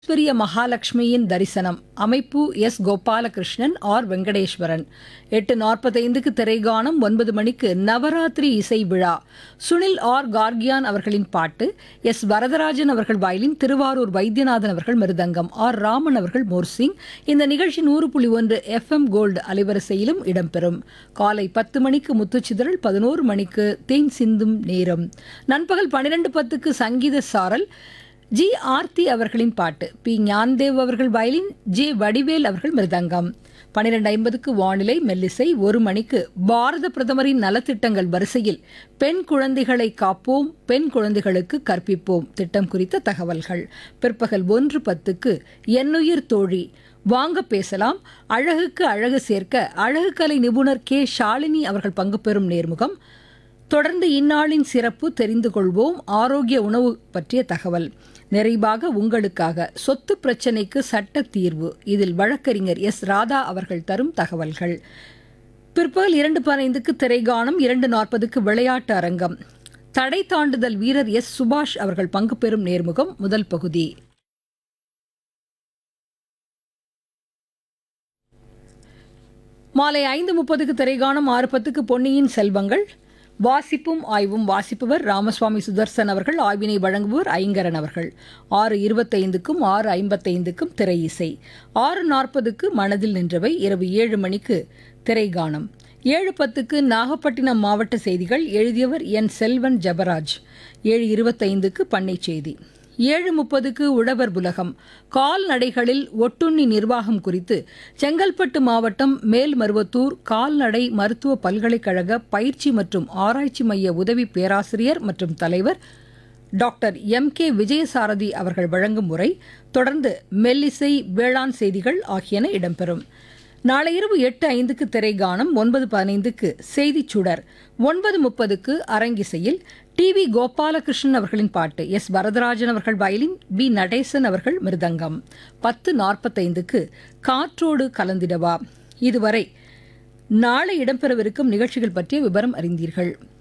ஐஸ்வர்ய மகாலட்சுமியின் தரிசனம் அமைப்பு எஸ் கோபாலகிருஷ்ணன் ஆர் வெங்கடேஸ்வரன் எட்டு நாற்பத்தைந்துக்கு திரைகானம் ஒன்பது மணிக்கு நவராத்திரி இசை விழா சுனில் ஆர் கார்கியான் அவர்களின் பாட்டு எஸ் வரதராஜன் அவர்கள் வயலின் திருவாரூர் வைத்தியநாதன் அவர்கள் மிருதங்கம் ஆர் ராமன் அவர்கள் மோர்சிங் இந்த நிகழ்ச்சி நூறு புள்ளி ஒன்று எஃப்எம் கோல்டு அலைவரிசையிலும் இடம்பெறும் காலை பத்து மணிக்கு முத்துச்சிதறல் பதினோரு மணிக்கு தேன் சிந்தும் நேரம் நண்பகல் பன்னிரண்டு பத்துக்கு சங்கீத சாரல் ஜி ஆர்த்தி அவர்களின் பாட்டு பி ஞான்தேவ் அவர்கள் வயலின் ஜே வடிவேல் அவர்கள் மிருதங்கம் பன்னிரண்டு ஐம்பதுக்கு வானிலை மெல்லிசை ஒரு மணிக்கு பாரத பிரதமரின் நலத்திட்டங்கள் வரிசையில் பெண் குழந்தைகளை காப்போம் பெண் குழந்தைகளுக்கு கற்பிப்போம் திட்டம் குறித்த தகவல்கள் பிற்பகல் ஒன்று பத்துக்கு என்னுயிர் தோழி வாங்க பேசலாம் அழகுக்கு அழகு சேர்க்க அழகு கலை நிபுணர் கே ஷாலினி அவர்கள் பங்கு பெறும் நேர்முகம் தொடர்ந்து இந்நாளின் சிறப்பு தெரிந்து கொள்வோம் ஆரோக்கிய உணவு பற்றிய தகவல் நிறைவாக உங்களுக்காக சொத்து பிரச்சினைக்கு சட்ட தீர்வு இதில் வழக்கறிஞர் எஸ் ராதா அவர்கள் தரும் தகவல்கள் பிற்பகல் இரண்டு பதினைந்துக்கு திரைகானம் இரண்டு நாற்பதுக்கு விளையாட்டு அரங்கம் தடை தாண்டுதல் வீரர் எஸ் சுபாஷ் அவர்கள் பங்கு பெறும் நேர்முகம் முதல் பகுதி மாலை ஐந்து முப்பதுக்கு திரைகானம் ஆறு பத்துக்கு பொன்னியின் செல்வங்கள் வாசிப்பும் ஆய்வும் வாசிப்பவர் ராமசுவாமி சுதர்சன் அவர்கள் ஆய்வினை வழங்குபவர் ஐங்கரன் அவர்கள் ஆறு இருபத்தைந்துக்கும் ஆறு ஐம்பத்தைந்துக்கும் திரை இசை ஆறு நாற்பதுக்கு மனதில் நின்றவை இரவு ஏழு மணிக்கு திரைகானம் ஏழு பத்துக்கு நாகப்பட்டினம் மாவட்ட செய்திகள் எழுதியவர் என் செல்வன் ஜபராஜ் ஏழு இருபத்தைந்துக்கு பண்ணை செய்தி ஏழு முப்பதுக்கு உழவர் புலகம் கால்நடைகளில் ஒட்டுண்ணி நிர்வாகம் குறித்து செங்கல்பட்டு மாவட்டம் மேல்மருவத்தூர் கால்நடை மருத்துவ பல்கலைக்கழக பயிற்சி மற்றும் ஆராய்ச்சி மைய உதவி பேராசிரியர் மற்றும் தலைவர் டாக்டர் எம் கே விஜயசாரதி அவர்கள் வழங்கும் முறை தொடர்ந்து மெல்லிசை வேளாண் செய்திகள் ஆகியன இடம்பெறும் நாளை இரவு எட்டு ஐந்துக்கு திரைகானம் ஒன்பது பதினைந்துக்கு செய்திச் சுடர் ஒன்பது முப்பதுக்கு அரங்கிசையில் டி வி கோபாலகிருஷ்ணன் அவர்களின் பாட்டு எஸ் வரதராஜன் அவர்கள் வயலின் பி நடேசன் அவர்கள் மிருதங்கம் பத்து நாற்பத்தைந்துக்கு காற்றோடு கலந்திடவா இதுவரை நாளை இடம்பெறவிருக்கும் நிகழ்ச்சிகள் பற்றிய விவரம் அறிந்தீர்கள்